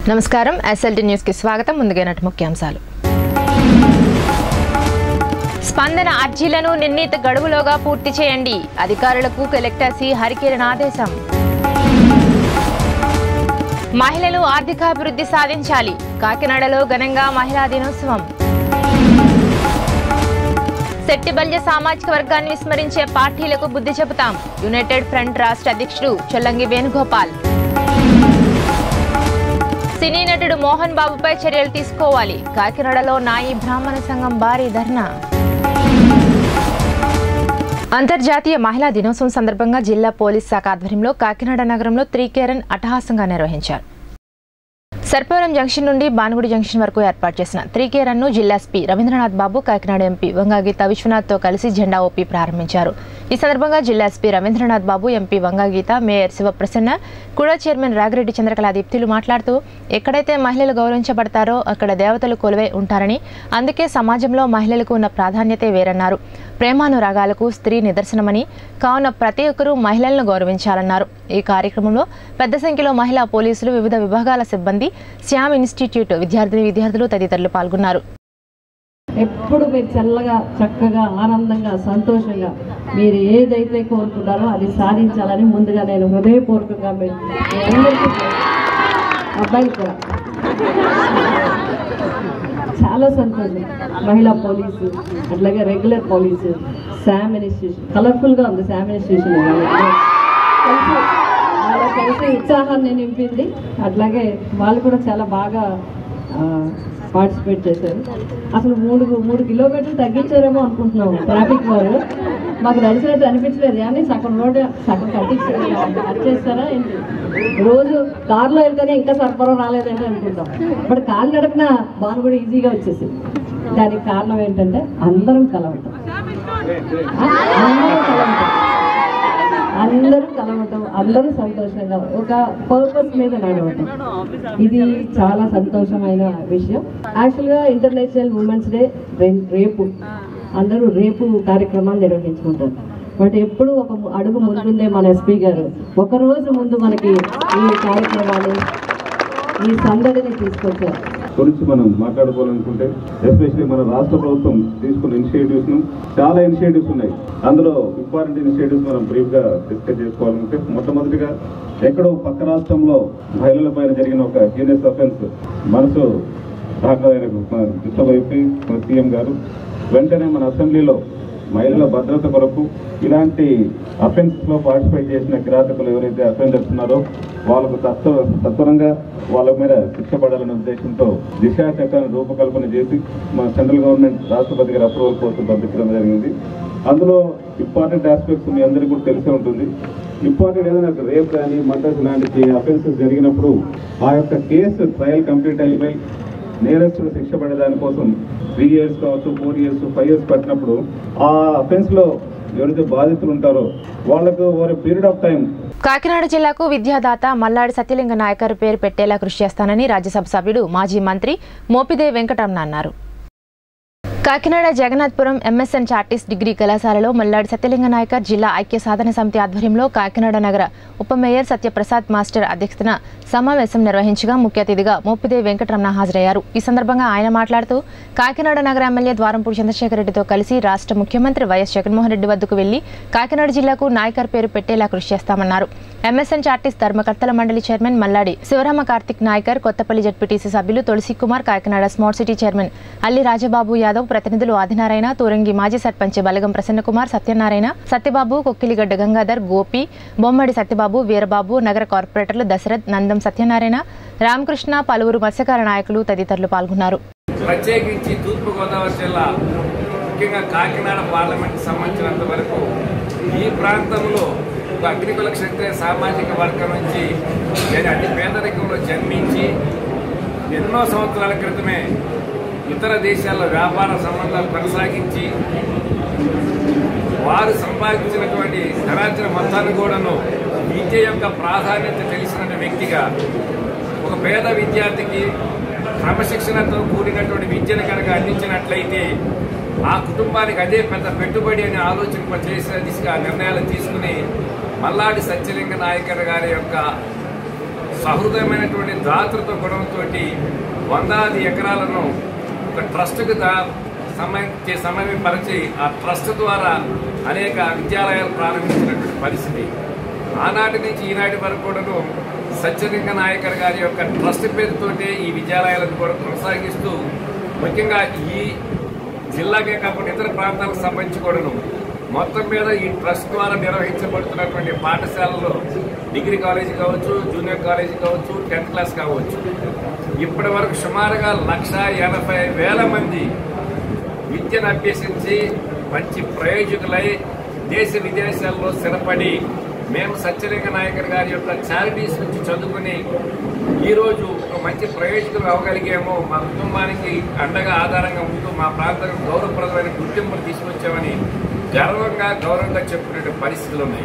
నమస్కారం SLT news కి స్వాగతం ముందుగా నటి ముఖ్యాంశాలు స్పందన అర్జీలను నిర్ణీత గడువులోగా పూర్తి చేయండి అధికారులకు కలెక్టర్ సి హరికిరణ్ ఆదేశం మహిళలు ఆర్థికాభివృద్ధి సాధించాలి కాకినాడలో ఘనంగా మహిళా దినోత్సవం శెట్టిబల్య సామాజిక వర్గాన్ని విస్మరించే పార్టీలకు బుద్ధి చెబుతాం యునైటెడ్ ఫ్రంట్ రాష్ట్ర అధ్యక్షుడు చొల్లంగి వేణుగోపాల్ సినీ నటుడు మోహన్ బాబుపై చర్యలు తీసుకోవాలి కాకినాడలో నాయి బ్రాహ్మణ సంఘం భారీ ధర్నా అంతర్జాతీయ మహిళా దినోత్సవం సందర్భంగా జిల్లా పోలీస్ శాఖ ఆధ్వర్యంలో కాకినాడ నగరంలో త్రీకేరన్ అట్టహాసంగా నిర్వహించారు సర్పవరం జంక్షన్ నుండి బానుగుడి జంక్షన్ వరకు ఏర్పాటు చేసిన త్రీకే రన్ను జిల్లా ఎస్పీ రవీంద్రనాథ్ బాబు కాకినాడ ఎంపీ వంగాగీత విశ్వనాథ్తో కలిసి జెండా ఊపి ప్రారంభించారు ఈ సందర్భంగా జిల్లా SP Ravindranath Babu MP Vanga Geetha mayor Sivaprasanna కూడా చైర్మన్ రాగిరెడ్డి చంద్రకళ దీప్తులు మాట్లాడుతూ ఎక్కడైతే మహిళలు గౌరవించబడతారో అక్కడ దేవతలు కొలువై ఉంటారని అందుకే సమాజంలో మహిళలకు ఉన్న ప్రాధాన్యతే వేరన్నారు ప్రేమానురాగాలకు స్త్రీ నిదర్శనమని కావున ప్రతి ఒక్కరూ మహిళలను గౌరవించాలన్నారు ఈ కార్యక్రమంలో పెద్ద సంఖ్యలో మహిళా పోలీసులు వివిధ విభాగాల సిబ్బంది శ్యామ్ ఇన్స్టిట్యూట్ విద్యార్థిని విద్యార్థులు తదితరులు పాల్గొన్నారు ఎప్పుడు మీరు చల్లగా చక్కగా ఆనందంగా సంతోషంగా మీరు ఏదైతే కోరుకున్నారో అది సాధించాలని ముందుగా నేను హృదయపూర్వకంగా మీ మీ అందరికీ అబ్బాయిలు కూడా చాలా సంతోషం మహిళా పోలీసు అట్లాగే రెగ్యులర్ పోలీసు శామ్ ఇన్స్టిట్యూషన్ కలర్ఫుల్గా ఉంది శామ్ ఇన్స్టిట్యూషన్ కలిసి వాళ్ళ కలిసి ఉత్సాహాన్ని నింపింది అట్లాగే వాళ్ళు కూడా చాలా బాగా పార్టిసిపేట్ చేశారు అసలు మూడు మూడు కిలోమీటర్లు తగ్గించారేమో అనుకుంటున్నాము ట్రాఫిక్ వారు మాకు నడిచినట్టు అనిపించలేదు కానీ సగం రోడ్డు సగం కట్టించారు కట్ చేస్తారా ఏంటి రోజు కారులో వెళ్తేనే ఇంకా సరఫరా రాలేదంటే అనుకుంటాం బట్ కాలు నడకన బాను కూడా ఈజీగా వచ్చేసింది దానికి కారణం ఏంటంటే అందరం కలవటం అందరం కలవటం అందరూ కలవటం అందరూ సంతోషంగా ఒక పర్పస్ మీద నడవటం ఇది చాలా సంతోషమైన విషయం యాక్చువల్గా ఇంటర్నేషనల్ ఉమెన్స్ డే రేపు అందరూ రేపు కార్యక్రమాలు నిర్వహించుకుంటారు బట్ ఎప్పుడు ఒక ము- అడుగు ముందుందే మన ఎస్పీ గారు ఒక రోజు ముందు మనకి ఈ కార్యక్రమాన్ని ఈ సందడిని తీసుకొచ్చారు గురించి మనం మాట్లాడుకోవాలనుకుంటే ఎస్పెషల్లీ మన రాష్ట్ర ప్రభుత్వం తీసుకున్న ఇనిషియేటివ్స్ ను చాలా ఇనిషియేటివ్స్ ఉన్నాయి అందులో ఇంపార్టెంట్ ఇనిషియేటివ్స్ మనం బ్రీఫ్ గా డిస్కస్ చేసుకోవాలనుకుంటే మొట్టమొదటిగా ఎక్కడో పక్క రాష్ట్రంలో మహిళల పైన జరిగిన ఒక హీనియస్ అఫెన్స్ మనసు డిస్టర్బ్ అయిపోయి మన సీఎం గారు వెంటనే మన అసెంబ్లీలో మహిళల భద్రత కొరకు ఇలాంటి అఫెన్సెస్ లో పార్టిసిపేట్ చేసిన కిరాతకులు ఎవరైతే అఫెండర్స్ ఉన్నారో వాళ్ళకు తత్వ తత్వరంగా వాళ్ళ మీద శిక్ష పడాలనే ఉద్దేశంతో దిశ చట్టాన్ని రూపకల్పన చేసి మన సెంట్రల్ గవర్నమెంట్ రాష్ట్రపతి గారి అప్రూవల్ కోసం పంపించడం జరిగింది అందులో ఇంపార్టెంట్ ఆస్పెక్ట్స్ మీ అందరికీ కూడా తెలిసే ఉంటుంది ఇంపార్టెంట్ ఏదైనా రేప్ కానీ మర్డర్స్ లాంటి అఫెన్సెస్ జరిగినప్పుడు ఆ యొక్క కేసు ట్రయల్ కంప్లీట్ అయిపోయి నేరస్తులు శిక్ష పడే దానికోసం త్రీ ఇయర్స్ కావచ్చు ఫోర్ ఇయర్స్ ఫైవ్ ఇయర్స్ పట్టినప్పుడు ఆ అఫెన్స్ లో ఎవరైతే బాధితులు ఉంటారో వాళ్ళకు over period of time Kakinada జిల్లాకు విద్యాదాత మల్లాడి సత్యలింగ నాయకర్ పేరు పెట్టేలా కృషి చేస్తానని రాజ్యసభ సభ్యుడు మాజీ మంత్రి మోపిదే వెంకటరమణ అన్నారు Kakinada Jagannathapuram MSN charities degree కళాశాలలో మల్లాడి సత్యలింగ నాయకర్ జిల్లా ఐక్య సాధన సమితి ఆధ్వర్యంలో కాకినాడ నగర ఉప మేయర్ సత్యప్రసాద్ మాస్టర్ అధ్యక్షతన సమావేశం నిర్వహించగా ముఖ్య అతిథిగా మోపిదే వెంకటరమణ హాజరయ్యారు ఈ సందర్భంగా ఆయన మాట్లాడుతూ కాకినాడ నగర ఎమ్మెల్యే ద్వారంపూడి చంద్రశేఖర్ రెడ్డితో కలిసి రాష్ట్ర ముఖ్యమంత్రి వైఎస్ జగన్మోహన్ రెడ్డి వద్దకు వెళ్లి కాకినాడ జిల్లాకు నాయకర్ పేరు పెట్టేలా కృషి చేస్తామన్నారు ఎంఎస్ఎన్ చార్టీస్ ధర్మకర్తల మండలి చైర్మన్ మల్లాడి శివరామ కార్తిక్ నాయకర్ కొత్తపల్లి జడ్పీటీసీ సభ్యులు Tulasi Kumar Kakinada smart city chairman Alli Rajababu Yadav ప్రతినిధులు ఆదినారాయణ తూరంగి మాజీ సర్పంచ్ బలగం ప్రసన్నకుమార్ సత్యనారాయణ సత్యబాబు కొక్కిలిగడ్డ గంగాధర్ గోపి బొమ్మడి సత్యబాబు వీరబాబు నగర కార్పొరేటర్లు దశరథ్ నందం సత్యనారాయణ రామకృష్ణ పలువురు మత్స్యకార నాయకులు తదితరులు పాల్గొన్నారు ప్రత్యేకించి తూర్పుగోదావరి జిల్లా ముఖ్యంగా కాకినాడ పార్లమెంట్ సంబంధించినంత వరకు ఈ ప్రాంతంలో ఒక అగ్నికుల క్షత్రియ సామాజిక వర్గం నుంచి నేను అతి పేదరికంలో జన్మించి ఎన్నో సంవత్సరాల క్రితమే ఇతర దేశాల్లో వ్యాపార సంబంధాలు కొనసాగించి వారు సంపాదించినటువంటి ధనార్జన మొత్తాన్ని కూడాను విద్య యొక్క ప్రాధాన్యత తెలిసిన వ్యక్తిగా ఒక పేద విద్యార్థికి క్రమశిక్షణతో కూడినటువంటి విద్యను కనుక అందించినట్లయితే ఆ కుటుంబానికి అదే పెద్ద పెట్టుబడి అని ఆలోచన చేసిన దిశగా నిర్ణయాలు తీసుకుని మల్లాడి సత్యలింగ నాయకర్ గారి యొక్క సహృదయమైనటువంటి దాతృత్వ గుణంతో వందలాది ఎకరాలను ఒక ట్రస్ట్కు దా సమయ సమన్వయపరిచి ఆ ట్రస్ట్ ద్వారా అనేక విద్యాలయాలు ప్రారంభించినటువంటి పరిస్థితి ఆనాటి నుంచి ఈనాటి వరకు కూడాను సత్యలింగ నాయకర్ గారి యొక్క ట్రస్ట్ పేరుతోటే ఈ విద్యాలయాలను కూడా కొనసాగిస్తూ ముఖ్యంగా ఈ జిల్లాకే కాకుండా ఇతర ప్రాంతాలకు సంబంధించి కూడాను మొత్తం మీద ఈ ట్రస్ట్ ద్వారా నిర్వహించబడుతున్నటువంటి పాఠశాలలో డిగ్రీ కాలేజీ కావచ్చు జూనియర్ కాలేజీ కావచ్చు టెన్త్ క్లాస్ కావచ్చు ఇప్పటి వరకు సుమారుగా లక్ష ఎనభై వేల మంది విద్యను అభ్యసించి మంచి ప్రయోజకులై దేశ విదేశాల్లో స్థిరపడి మేము సత్యలింగ నాయకర్ గారి యొక్క చారిటీస్ నుంచి చదువుకుని ఈరోజు ఒక మంచి ప్రయోజకులు అవ్వగలిగాము మా కుటుంబానికి అండగా ఆధారంగా ఉంటూ మా ప్రాంతానికి గౌరవప్రదమైన గుర్తింపును తీసుకొచ్చామని గర్వంగా గౌరవంగా చెప్పుకునే పరిస్థితులు ఉన్నాయి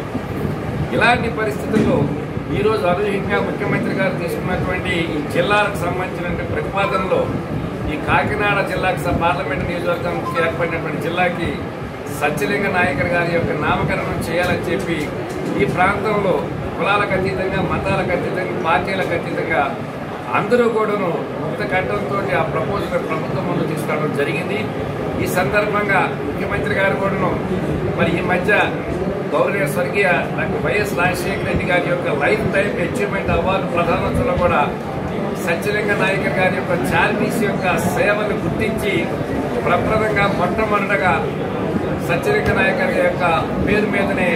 ఇలాంటి పరిస్థితుల్లో ఈరోజు అనూహ్యంగా ముఖ్యమంత్రి గారు తీసుకున్నటువంటి ఈ జిల్లాలకు సంబంధించిన ప్రతిపాదనలో ఈ కాకినాడ జిల్లాకు స- పార్లమెంట్ నియోజకవర్గానికి ఏర్పడినటువంటి జిల్లాకి సత్యలింగ నాయకర్ గారి యొక్క నామకరణం చేయాలని చెప్పి ఈ ప్రాంతంలో కులాలకు అతీతంగా మతాలకు అతీతంగా పార్టీలకు అతీతంగా అందరూ కూడాను ముక్త కంఠంతో ఆ ప్రపోజల్ ప్రభుత్వం ముందు తీసుకురావడం జరిగింది ఈ సందర్భంగా ముఖ్యమంత్రి గారు కూడాను మరి ఈ మధ్య గౌరవ స్వర్గీయ డాక్టర్ వైఎస్ రాజశేఖర రెడ్డి గారి యొక్క లైఫ్ టైం అచీవ్మెంట్ అవార్డు ప్రధానోత్సవంలో కూడా సత్యలింగ నాయకర్ గారి యొక్క చారిటీస్ యొక్క సేవలు గుర్తించి ప్రప్రదంగా మొట్టమొదటగా సత్యలింగ నాయకర్ యొక్క పేరు మీదనే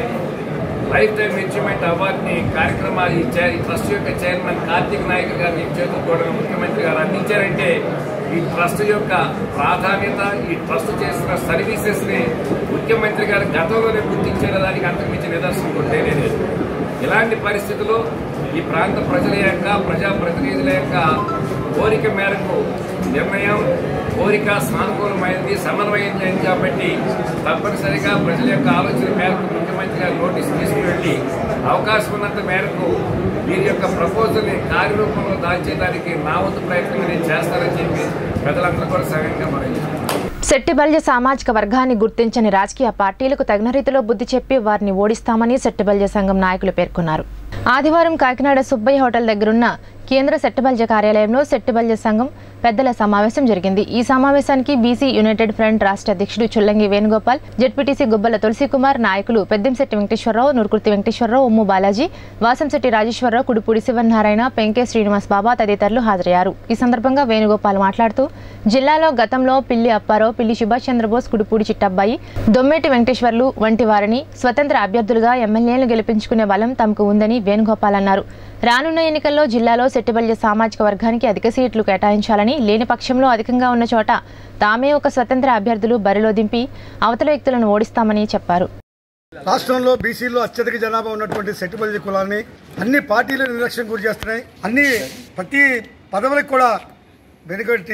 లైఫ్ టైం అచీవ్మెంట్ అవార్డుని కార్యక్రమాలు ఈ చై- ఈ ట్రస్ట్ యొక్క చైర్మన్ కార్తీక్ నాయక్ గారిని చేతులు కూడా ముఖ్యమంత్రి గారు అందించారంటే ఈ ట్రస్ట్ యొక్క ప్రాధాన్యత ఈ ట్రస్ట్ చేసిన సర్వీసెస్ ని ముఖ్యమంత్రి గారు గతంలోనే గుర్తించిన దానికి అంతకుమించి నిదర్శనం కొట్టే లేదు ఇలాంటి పరిస్థితుల్లో ఈ ప్రాంత ప్రజల యొక్క ప్రజాప్రతినిధుల యొక్క కోరిక మేరకు నిర్ణయం కోరిక సానుకూలమైంది సమన్వయమైంది కాబట్టి తప్పనిసరిగా ప్రజల యొక్క ఆలోచన మేరకు ముఖ్యమంత్రి గారు నోటీస్ తీసుకువెళ్ళి అవకాశం ఉన్నంత మేరకు వీరి యొక్క ప్రపోజల్ని కార్యరూపంలో దాల్చేదానికి నా వంతు ప్రయత్నం నేను చేస్తానని చెప్పి ప్రజలందరూ కూడా సహాయంగా మనం శెట్టిబల్య సామాజిక వర్గాన్ని గుర్తించని రాజకీయ పార్టీలకు తగిన రీతిలో బుద్ధి చెప్పి వారిని ఓడిస్తామని శెట్టిబల్య సంఘం నాయకులు పేర్కొన్నారు ఆదివారం కాకినాడ సుబ్బయ్య హోటల్ దగ్గరున్న కేంద్ర శెట్టిబల్య కార్యాలయంలో శెట్టిబల్య సంఘం పెద్దల సమావేశం జరిగింది ఈ సమావేశానికి బీసీ యునైటెడ్ ఫ్రంట్ రాష్ట్ర అధ్యక్షుడు చుల్లంగి వేణుగోపాల్ జెడ్పీటీసీ గుబ్బల తులసికుమార్ నాయకులు పెద్దంశెట్టి వెంకటేశ్వరరావు నూరుకుర్తి వెంకటేశ్వరరావు ఉమ్ము బాలాజీ వాసంశెట్టి రాజేశ్వరరావు కుడుపూడి శివనారాయణ పెంకే శ్రీనివాస్ బాబా తదితరులు హాజరయ్యారు ఈ సందర్భంగా వేణుగోపాల్ మాట్లాడుతూ జిల్లాలో గతంలో పిల్లి అప్పారావు పిల్లి సుభాష్ చంద్రబోస్ కుడుపూడి చిట్టబ్బాయి దొమ్మేటి వెంకటేశ్వర్లు వంటి వారిని స్వతంత్ర అభ్యర్థులుగా ఎమ్మెల్యేలు గెలిపించుకునే బలం తమకు ఉందని వేణుగోపాల్ అన్నారు రానున్న ఎన్నికల్లో జిల్లాలో సెట్టిబల్య సామాజిక వర్గానికి అధిక సీట్లు కేటాయించాలని లేని పక్షంలో అధికంగా ఉన్న చోట తామే ఒక స్వతంత్ర అభ్యర్థులు బరిలో దింపి అవతల వ్యక్తులను ఓడిస్తామని చెప్పారు రాష్ట్రంలో బీసీలో అత్యధిక జనాభా ఉన్నటువంటి సెట్టుబల్లి కులాన్ని అన్ని పార్టీలు నిర్లక్ష్యం గురి చేస్తున్నాయి అన్ని ప్రతి పదవులకు కూడా వెనుకట్టి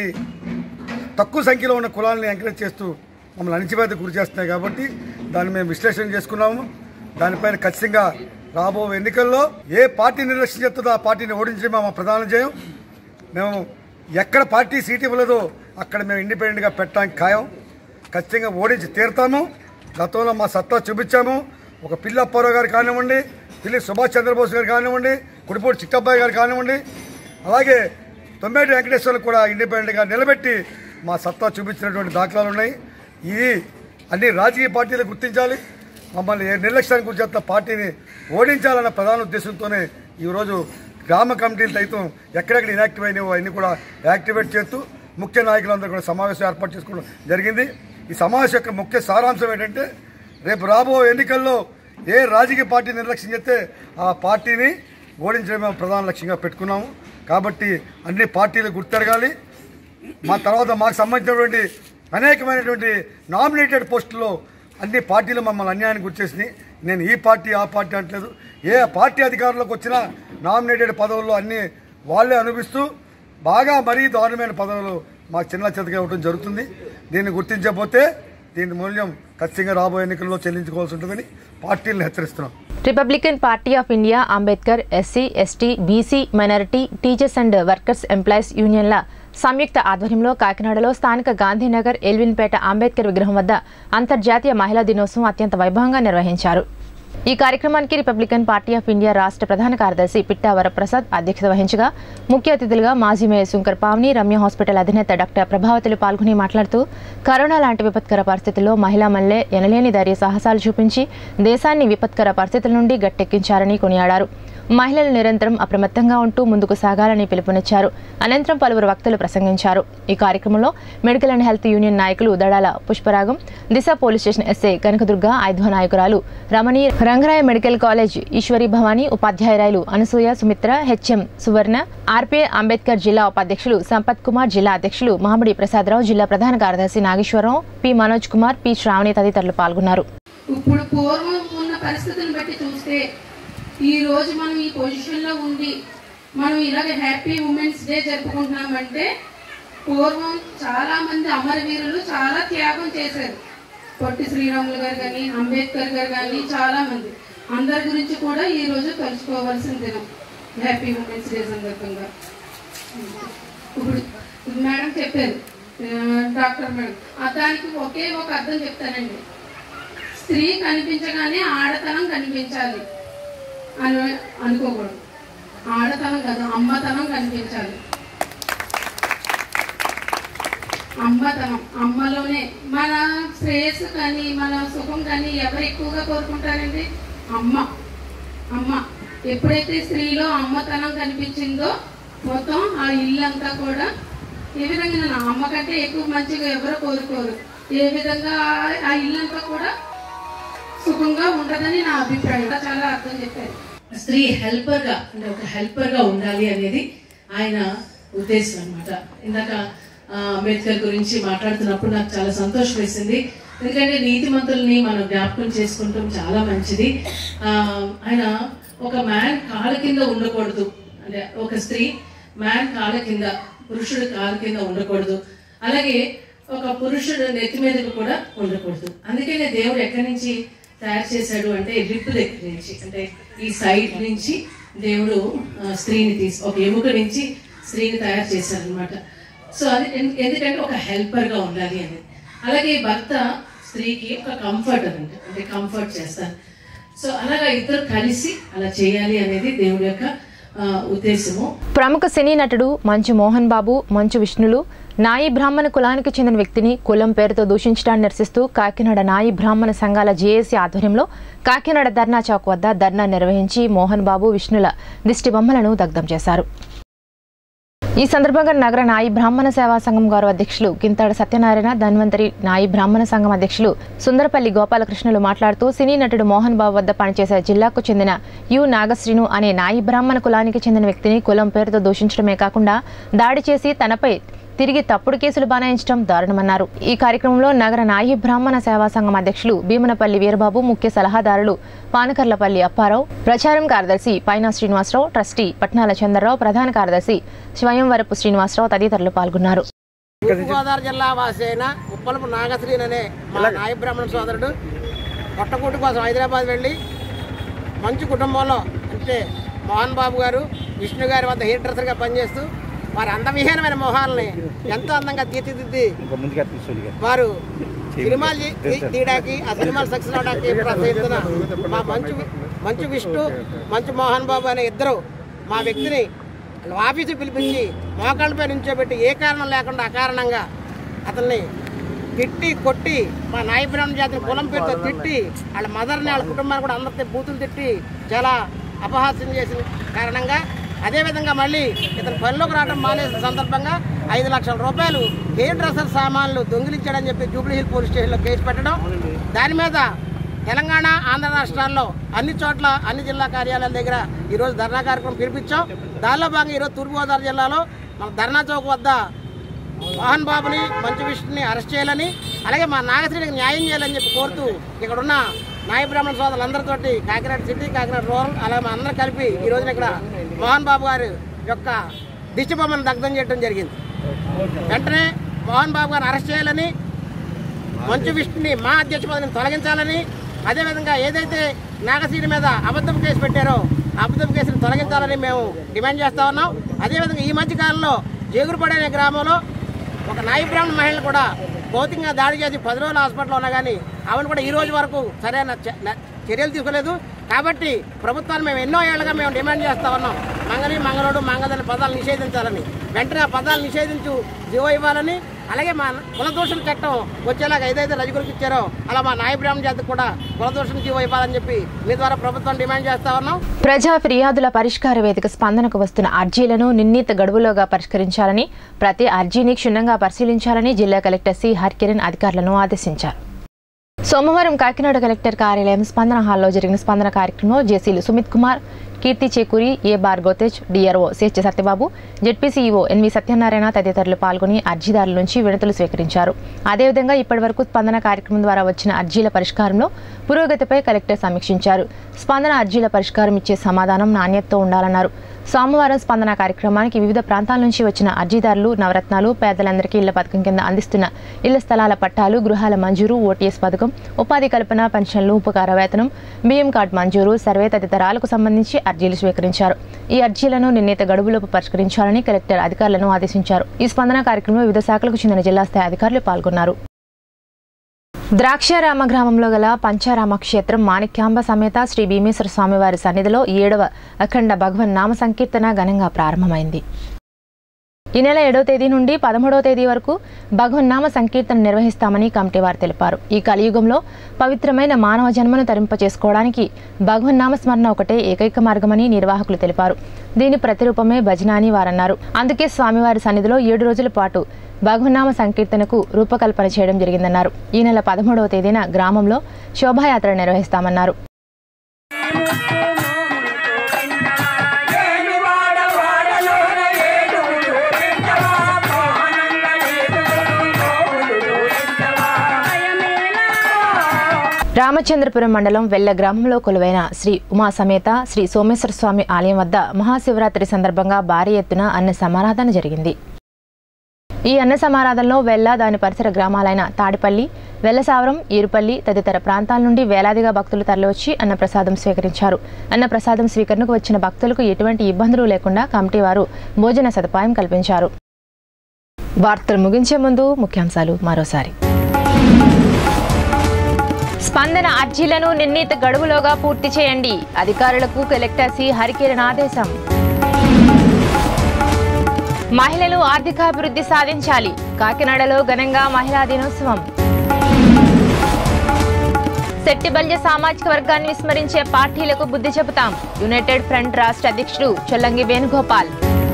తక్కువ సంఖ్యలో ఉన్న కులాలని ఎంకరేజ్ చేస్తూ మమ్మల్ని అణిచివేత గురి చేస్తున్నాయి కాబట్టి దాన్ని మేము విశ్లేషణ చేసుకున్నాము దానిపైన ఖచ్చితంగా రాబో ఎన్నికల్లో ఏ పార్టీ నిర్లక్ష్యం చేస్తుందో ఆ పార్టీని ఓడించడమే మా ప్రధాన జయం మేము ఎక్కడ పార్టీ సీట్ ఇవ్వలేదో అక్కడ మేము ఇండిపెండెంట్గా పెట్టడానికి ఖాయం ఖచ్చితంగా ఓడించి తీరుతాము గతంలో మా సత్తా చూపించాము ఒక పిల్ల అప్పారావు గారు కానివ్వండి పిల్లి సుభాష్ చంద్రబోస్ గారు కానివ్వండి కుడిపూడి చిట్టబ్బాయి గారు కానివ్వండి అలాగే తొమ్మేటి వెంకటేశ్వర్లు కూడా ఇండిపెండెంట్గా నిలబెట్టి మా సత్తా చూపించినటువంటి దాఖలాలు ఉన్నాయి ఇది అన్ని రాజకీయ పార్టీలు గుర్తించాలి మమ్మల్ని ఏ నిర్లక్ష్యానికి గురి చేస్తున్న పార్టీని ఓడించాలన్న ప్రధాన ఉద్దేశంతోనే ఈరోజు గ్రామ కమిటీలు సైతం ఎక్కడెక్కడ ఇనాక్టివ్ అయినాయో అవన్నీ కూడా యాక్టివేట్ చేస్తూ ముఖ్య నాయకులందరూ కూడా సమావేశం ఏర్పాటు చేసుకోవడం జరిగింది ఈ సమావేశం యొక్క ముఖ్య సారాంశం ఏంటంటే రేపు రాబో ఎన్నికల్లో ఏ రాజకీయ పార్టీ నిర్లక్ష్యం చేస్తే ఆ పార్టీని ఓడించడమే మేము ప్రధాన లక్ష్యంగా పెట్టుకున్నాము కాబట్టి అన్ని పార్టీలు గుర్తెరగాలి మా తర్వాత మాకు సంబంధించినటువంటి అనేకమైనటువంటి నామినేటెడ్ పోస్టుల్లో అన్ని పార్టీలు మమ్మల్ని అన్యాయానికి గుర్చేసినాయి నేను ఈ పార్టీ ఆ పార్టీ అంటలేదు ఏ పార్టీ అధికారంలోకి వచ్చినా నామినేటెడ్ పదవుల్లో అన్ని వాళ్ళే అనుభవిస్తూ బాగా మరీ దారుణమైన పదవులు మాకు చిన్న చేతగా ఇవ్వడం జరుగుతుంది దీన్ని గుర్తించకపోతే దీని మూల్యం ఖచ్చితంగా రాబోయే ఎన్నికల్లో చెల్లించుకోవాల్సి ఉంటుందని పార్టీలను హెచ్చరిస్తున్నాం Republican party of India Ambedkar SC ST BC minority teachers and workers employees యూనియన్ల సంయుక్త ఆధ్వర్యంలో కాకినాడలో స్థానిక గాంధీనగర్ ఎల్విన్పేట అంబేద్కర్ విగ్రహం వద్ద అంతర్జాతీయ మహిళా దినోత్సవం అత్యంత వైభవంగా నిర్వహించారు ఈ కార్యక్రమానికి రిపబ్లికన్ పార్టీ ఆఫ్ ఇండియా రాష్ట్ర ప్రధాన కార్యదర్శి పిట్టా వరప్రసాద్ అధ్యక్షత వహించగా ముఖ్య అతిథులుగా మాజీ మేయర్ శంకర్ పావని రమ్య హాస్పిటల్ అధినేత డాక్టర్ ప్రభావతులు పాల్గొని మాట్లాడుతూ కరోనా లాంటి విపత్కర పరిస్థితుల్లో మహిళా మల్లె ఎనలేని ధైర్య సాహసాలు చూపించి దేశాన్ని విపత్కర పరిస్థితుల నుండి గట్టెక్కించారని కొనియాడారు మహిళలు నిరంతరం అప్రమత్తంగా ఉంటూ ముందుకు సాగాలని పిలుపునిచ్చారు అనంతరం పలువురు వక్తలు ప్రసంగించారు ఈ కార్యక్రమంలో మెడికల్ అండ్ హెల్త్ యూనియన్ నాయకులు Dadala Pushparagam Disha police station SI Kanakadurga ఐధ్వ నాయకురాలు రమణి రంగరాయ మెడికల్ కాలేజ్ ఈశ్వరి భవానీ ఉపాధ్యాయురాలు అనసూయ సుమిత్ర హెచ్ఎం సువర్ణ ఆర్పీఐ అంబేద్కర్ జిల్లా ఉపాధ్యక్షులు సంపత్ కుమార్ జిల్లా అధ్యక్షులు మామిడి ప్రసాదరావు జిల్లా ప్రధాన కార్యదర్శి నాగేశ్వరరావు పి మనోజ్ కుమార్ పి శ్రావణి తదితరులు పాల్గొన్నారు ఇప్పుడు పూర్వం ఉన్న పరిస్థితులను బట్టి చూస్తే ఈ రోజు మనం ఈ పొజిషన్లో ఉండి మనం ఇలాగ హ్యాపీ ఉమెన్స్ డే జరుపుకుంటున్నామంటే పూర్వం చాలా మంది అమరవీరులు చాలా త్యాగం చేశారు పొట్టి శ్రీరాములు గారు కానీ అంబేద్కర్ గారు కానీ చాలా మంది అందరి గురించి కూడా ఈ రోజు తలుచుకోవాల్సిన దినం హ్యాపీ ఉమెన్స్ డే సందర్భంగా ఇప్పుడు మేడం చెప్పారు ఆ, డాక్టర్ మేడం ఆ దానికి ఒకే ఒక అర్థం చెప్తానండి స్త్రీ కనిపించగానే ఆడతనం కనిపించాలి అని అనుకోకూడదు ఆడతనం కాదు అమ్మతనం కనిపించాలి అమ్మతనం అమ్మలోనే మన శ్రేయస్సు కానీ మన సుఖం కానీ ఎవరు ఎక్కువగా కోరుకుంటారండి అమ్మ అమ్మ ఎప్పుడైతే స్త్రీలో అమ్మతనం కనిపించిందో మొత్తం ఆ ఇల్లంతా కూడా ఏ విధంగా నా అమ్మ కంటే ఎక్కువ మంచిగా ఎవరు కోరుకోరు ఏ విధంగా ఆ- ఆ ఇల్లంతా కూడా సుఖంగా ఉండదని నా అభిప్రాయం చాలా అర్థం చెప్పారు స్త్రీ హెల్పర్ గా అంటే ఒక హెల్పర్ గా ఉండాలి అనేది ఆయన ఉద్దేశం అన్నమాట ఇందాక ఆ, అంబేద్కర్ గురించి మాట్లాడుతున్నప్పుడు నాకు చాలా సంతోషం వేసింది ఎందుకంటే నీతిమంతుల్ని మనం జ్ఞాపకం చేసుకుంటాం చాలా మంచిది ఆ, ఆయన ఒక మ్యాన్ కాళ్ళ కింద ఉండకూడదు అంటే ఒక స్త్రీ మ్యాన్ కాళ్ళ కింద పురుషుడు కాళ్ళ కింద ఉండకూడదు అలాగే ఒక పురుషుడు నెత్తి మీదకు కూడా ఉండకూడదు అందుకనే దేవుడు ఎక్కడి నుంచి తయారు చేశాడు అంటే రిప్ దగ్గర నుంచి అంటే ఈ సైడ్ నుంచి దేవుడు ఆ, స్త్రీని తీసి ఒక ఎముక నుంచి స్త్రీని తయారు చేశాడు అనమాట సో అది ఎన్- ఎందుకంటే ఒక హెల్పర్ గా ఉండాలి అనేది అలాగే భర్త స్త్రీకి ఒక కంఫర్ట్ అంటే అంటే కంఫర్ట్ చేస్తారు సో అలాగా ఇద్దరు కలిసి అలా చేయాలి అనేది దేవుడి యొక్క ఆ, ఉద్దేశము ప్రముఖ సినీ నటుడు మంచు మోహన్ బాబు మంచు విష్ణులు నాయి బ్రాహ్మణ కులానికి చెందిన వ్యక్తిని కులం పేరుతో దూషించడాన్ని నిరసిస్తూ కాకినాడ నాయి బ్రాహ్మణ సంఘాల జేఏసీ ఆధ్వర్యంలో కాకినాడ ధర్నా చౌక్ వద్ద ధర్నా నిర్వహించి మోహన్ బాబు విష్ణుల దిష్టి బొమ్మలను దగ్ధం చేశారు ఈ సందర్భంగా నగర నాయి బ్రాహ్మణ సేవా సంఘం గౌరవ అధ్యక్షులు కింతాడ సత్యనారాయణ ధన్వంతరి నాయి బ్రాహ్మణ సంఘం అధ్యక్షులు సుందరపల్లి గోపాలకృష్ణులు మాట్లాడుతూ సినీ నటుడు మోహన్ బాబు వద్ద పనిచేసే జిల్లాకు చెందిన యు నాగశ్రీను అనే నాయి బ్రాహ్మణ కులానికి చెందిన వ్యక్తిని కులం పేరుతో దూషించడమే కాకుండా దాడి చేసి తనపై తిరిగి తప్పుడు కేసులు బనాయించడం దారుణమన్నారు ఈ కార్యక్రమంలో నగర నాయి బ్రాహ్మణ సేవా సంఘం అధ్యక్షులు భీమనపల్లి వీరబాబు ముఖ్య సలహాదారులు పానకర్లపల్లి అప్పారావు ప్రచారం కార్యదర్శి పైనా శ్రీనివాసరావు ట్రస్టీ పట్నాల చంద్రరావు ప్రధాన కార్యదర్శి స్వయంవరపు శ్రీనివాసరావు తదితరులు పాల్గొన్నారు తూర్పుగోదావరి జిల్లా వాసి అయిన ఉప్పలపు నాగశ్రీన్ అనే మా నాయ బ్రాహ్మణ సోదరుడు పొట్టకూటి కోసం హైదరాబాద్ వెళ్ళి మంచి కుటుంబంలో అంటే మోహన్ బాబు గారు విష్ణు గారి వద్ద హెయిర్ డ్రెస్సర్గా పనిచేస్తూ వారి అందవిహీనమైన మొహాలని ఎంతో అందంగా తీర్చిదిద్ది వారు సినిమాలు తీ- తీ- తీయడానికి ఆ సినిమాలు సక్సెస్ అవడానికి ప్రోత్సహిస్తున్న మా మంచు మంచు విష్ణు మంచు మోహన్ బాబు అనే ఇద్దరు మా వ్యక్తిని ఆఫీసు పిలిపించి మోకాళ్ళపై నుంచోబెట్టి ఏ కారణం లేకుండా అకారణంగా అతన్ని తిట్టి కొట్టి మా నాయ బ్రాహ్మణ జాతిని కులం పేరుతో తిట్టి వాళ్ళ మదర్ని వాళ్ళ కుటుంబాన్ని కూడా అందరితో బూతులు తిట్టి చాలా అపహాస్యం చేసిన కారణంగా అదేవిధంగా మళ్ళీ ఇతను పనిలోకి రావడం మానేసిన సందర్భంగా ఐదు లక్షల రూపాయలు హెయిర్ డ్రెస్సర్ సామాన్లు దొంగిలించాడని చెప్పి జూబ్లీ హిల్ పోలీస్ స్టేషన్లో కేసు పెట్టడం దాని మీద తెలంగాణ ఆంధ్ర రాష్ట్రాల్లో అన్ని చోట్ల అన్ని జిల్లా కార్యాలయాల దగ్గర ఈరోజు ధర్నా కార్యక్రమం పిలిపించాం దానిలో భాగంగా ఈరోజు తూర్పుగోదావరి జిల్లాలో మన ధర్నా చౌక్ వద్ద మోహన్ బాబుని మంచు విష్ణుని అరెస్ట్ చేయాలని అలాగే మా నాగశ్రీకి న్యాయం చేయాలని చెప్పి కోరుతూ ఇక్కడ ఉన్న నాయ బ్రాహ్మణ సోదరులందరితోటి కాకినాడ సిటీ కాకినాడ రూరల్ అలాగే మా అందరూ కలిపి ఈ రోజున ఇక్కడ మోహన్ బాబు గారి యొక్క దిష్టి బొమ్మను దగ్ధం చేయడం జరిగింది వెంటనే మోహన్ బాబు గారిని అరెస్ట్ చేయాలని మంచు విష్ణుని మా అధ్యక్ష పదవిని తొలగించాలని అదేవిధంగా ఏదైతే నాగశ్రీ మీద అబద్ధం కేసు పెట్టారో ఆ అబద్ధం కేసుని తొలగించాలని మేము డిమాండ్ చేస్తా ఉన్నాం అదేవిధంగా ఈ మధ్య కాలంలో జేగురుపడి అనే గ్రామంలో ఒక నాయ బ్రాహ్మణ మహిళను కూడా భౌతికంగా దాడి చేసి పది రోజులు హాస్పిటల్లో ఉన్నా కానీ ఆమెను కూడా ఈ రోజు వరకు సరైన చ- న- చర్యలు తీసుకోలేదు కాబట్టి ప్రభుత్వాన్ని మేము ఎన్నో ఏళ్ళుగా మేము డిమాండ్ చేస్తా ఉన్నాం మంగని మంగళోడు మంగదని పదాలు నిషేధించాలని వెంటనే ఆ పదాలు నిషేధించు జీవో ఇవ్వాలని అలాగే మా కులదోషణ చట్టం వచ్చేలాగా ఏదైతే రజకులకు ఇచ్చారో అలా మా నాయ బ్రాహ్మణ జాతికి కూడా కులదోషణ జీవో ఇవ్వాలని చెప్పి మీ ద్వారా ప్రభుత్వం డిమాండ్ చేస్తా ఉన్నాం ప్రజా ఫిర్యాదుల పరిష్కార వేదిక స్పందనకు వస్తున్న అర్జీలను నిర్ణీత గడువులోగా పరిష్కరించాలని ప్రతి అర్జీని క్షుణ్ణంగా పరిశీలించాలని జిల్లా కలెక్టర్ సి హర్కిరణ్ అధికారులను ఆదేశించారు సోమవారం కాకినాడ కలెక్టర్ కార్యాలయం స్పందన హాల్లో జరిగిన స్పందన కార్యక్రమంలో జేసీలు సుమిత్ కుమార్ కీర్తి చేకూరి ఏ బార్ గోతేజ్ DRO CH Satyababu ZP CEO NV Satyanarayana తదితరులు పాల్గొని అర్జీదారుల నుంచి వినతులు స్వీకరించారు అదేవిధంగా ఇప్పటివరకు స్పందన కార్యక్రమం ద్వారా వచ్చిన అర్జీల పరిష్కారంలో పురోగతిపై కలెక్టర్ సమీక్షించారు స్పందన అర్జీల పరిష్కారం ఇచ్చే సమాధానం నాణ్యతతో ఉండాలన్నారు సోమవారం స్పందన కార్యక్రమానికి వివిధ ప్రాంతాల నుంచి వచ్చిన అర్జీదారులు నవరత్నాలు పేదలందరికీ ఇళ్ల పథకం కింద అందిస్తున్న ఇళ్ల స్థలాల పట్టాలు గృహాల మంజూరు ఓటీఎస్ పథకం ఉపాధి కల్పన పెన్షన్లు ఉపకార వేతనం బియ్యం కార్డు మంజూరు సర్వే తదితరాలకు సంబంధించి అర్జీలు స్వీకరించారు ఈ అర్జీలను నిర్ణీత గడువులోపు పరిష్కరించాలని కలెక్టర్ అధికారులను ఆదేశించారు ఈ స్పందన కార్యక్రమంలో వివిధ శాఖలకు చెందిన జిల్లా స్థాయి అధికారులు పాల్గొన్నారు ద్రాక్షారామ గ్రామంలో గల పంచారామ క్షేత్రం మాణిక్యాంబ సమేత శ్రీ భీమేశ్వర స్వామివారి సన్నిధిలో ఏడవ అఖండ భగవన్ నామ సంకీర్తన ఘనంగా ప్రారంభమైంది ఈ నెల ఏడవ తేదీ నుండి పదమూడవ తేదీ వరకు భగవన్నామ సంకీర్తన నిర్వహిస్తామని కమిటీ వారు తెలిపారు ఈ కలియుగంలో పవిత్రమైన మానవ జన్మను తరింపచేసుకోవడానికి భగవన్నామ స్మరణ ఒకటే ఏకైక మార్గమని నిర్వాహకులు తెలిపారు దీని ప్రతిరూపమే భజన అని వారన్నారు అందుకే స్వామివారి సన్నిధిలో ఏడు రోజుల పాటు భగవన్నామ సంకీర్తనకు రూపకల్పన చేయడం జరిగిందన్నారు ఈ నెల పదమూడవ తేదీన గ్రామంలో శోభాయాత్ర నిర్వహిస్తామన్నారు రామచంద్రపురం మండలం వెల్ల గ్రామంలో కొలువైన శ్రీ ఉమా సమేత శ్రీ సోమేశ్వర స్వామి ఆలయం వద్ద మహాశివరాత్రి సందర్భంగా భారీ ఎత్తున అన్న సమారాధన జరిగింది ఈ అన్న సమారాధనలో వెల్ల దాని పరిసర గ్రామాలైన తాడిపల్లి వెల్లసావరం ఈరుపల్లి తదితర ప్రాంతాల నుండి వేలాదిగా భక్తులు తరలివచ్చి అన్నప్రసాదం స్వీకరించారు అన్నప్రసాదం స్వీకరణకు వచ్చిన భక్తులకు ఎటువంటి ఇబ్బందులు లేకుండా కమిటీ వారు భోజన సదుపాయం కల్పించారు వార్తలు ముగించే ముందు ముఖ్యాంశాలు మరోసారి స్పందన అర్జీలను నిర్ణీత గడువులోగా పూర్తి చేయండి అధికారులకు కలెక్టర్ సి హరికిరణ్ ఆదేశం మహిళలు ఆర్థికాభివృద్ధి సాధించాలి కాకినాడలో ఘనంగా మహిళా దినోత్సవం శెట్టిబల్య సామాజిక వర్గాన్ని విస్మరించే పార్టీలకు బుద్ధి చెబుతాం యునైటెడ్ ఫ్రంట్ రాష్ట్ర అధ్యక్షుడు చొల్లంగి వేణుగోపాల్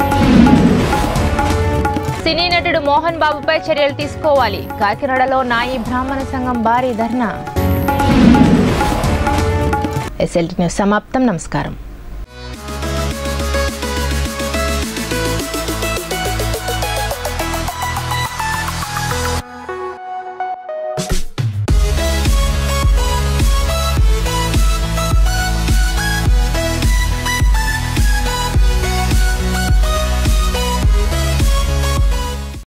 సినీ నటుడు మోహన్ బాబుపై చర్యలు తీసుకోవాలి కాకినాడలో నాయి బ్రాహ్మణ సంఘం భారీ ధర్నా ఎస్ఎల్టీ న్యూస్ సమాప్తం నమస్కారం